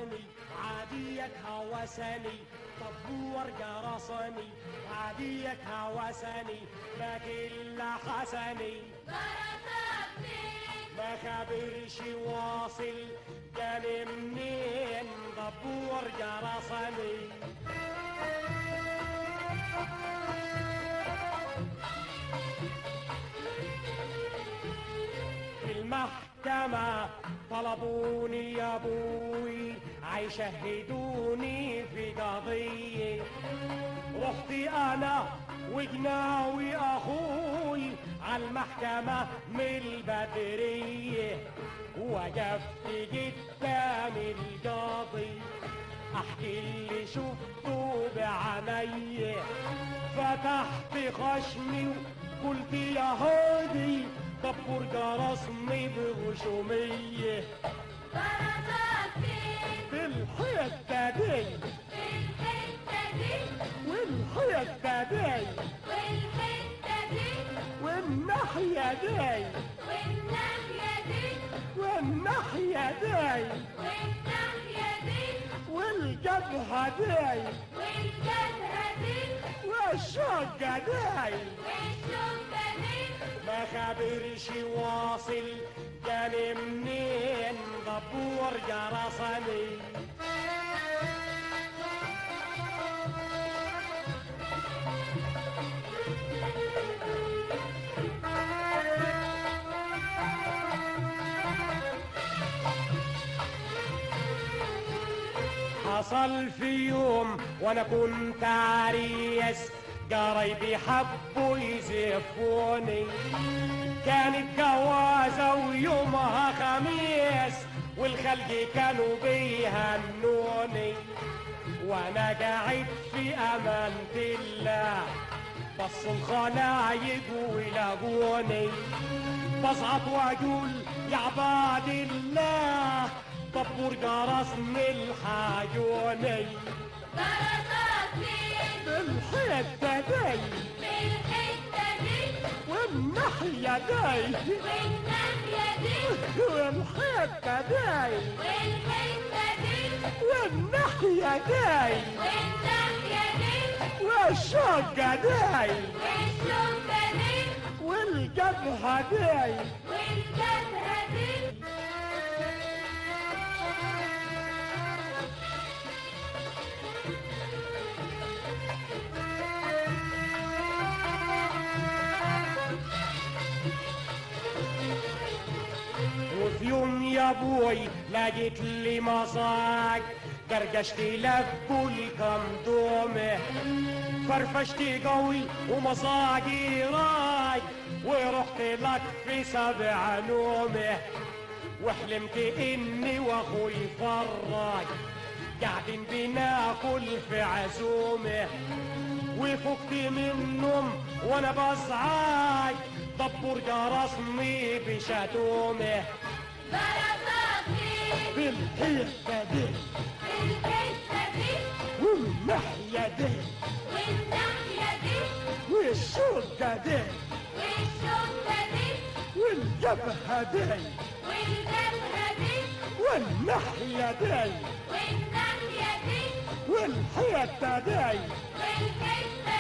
جرصني عاديك هوسني طبور جرصني عاديك هوسني ما كل حسني ما خبرش واصل جاني منين دبور جرصني في المحكمة طلبوني يا ابوي عيشهدوني في قضية رحت انا وجناوي اخوي على المحكمة من البدرية وقفت قدام القاضي احكي اللي شفته بعيني فتحت خشمي وقلت يا هادي دبر جرسني بغشومية بالحتة دي والحتة دي والناحية دي والناحية دي والجبهة دي والشقة دي ما خبرش واصل جاني منين دبور جرسني حصل في يوم وانا كنت عريس قرايبي حبوا يزفوني كانت جوازة ويومها خميس والخلق كانوا بيهنوني وانا قاعد في امانة الله بص الخلايق ويلاقوني بصعد واقول يا عباد الله طبور جرسني الحاجوني بالحتة دي والناحية دي والحتة دي والناحية دي والشقة دي والجبهة دي وفي يوم يا ابوي لقيت لي مصاك قرقشت لك كل كم دومه فرفشت قوي ومصاقي راي ورحت لك في سبع نومه وحلمت اني واخوي فراي قاعدين بناكل في عزومه وفقت من النوم وانا بصعاي دبر جرسني بشتومه بالحيطة دي والناحية دي والشرطة دي والجبهة دي والناحية دي والحيطة دي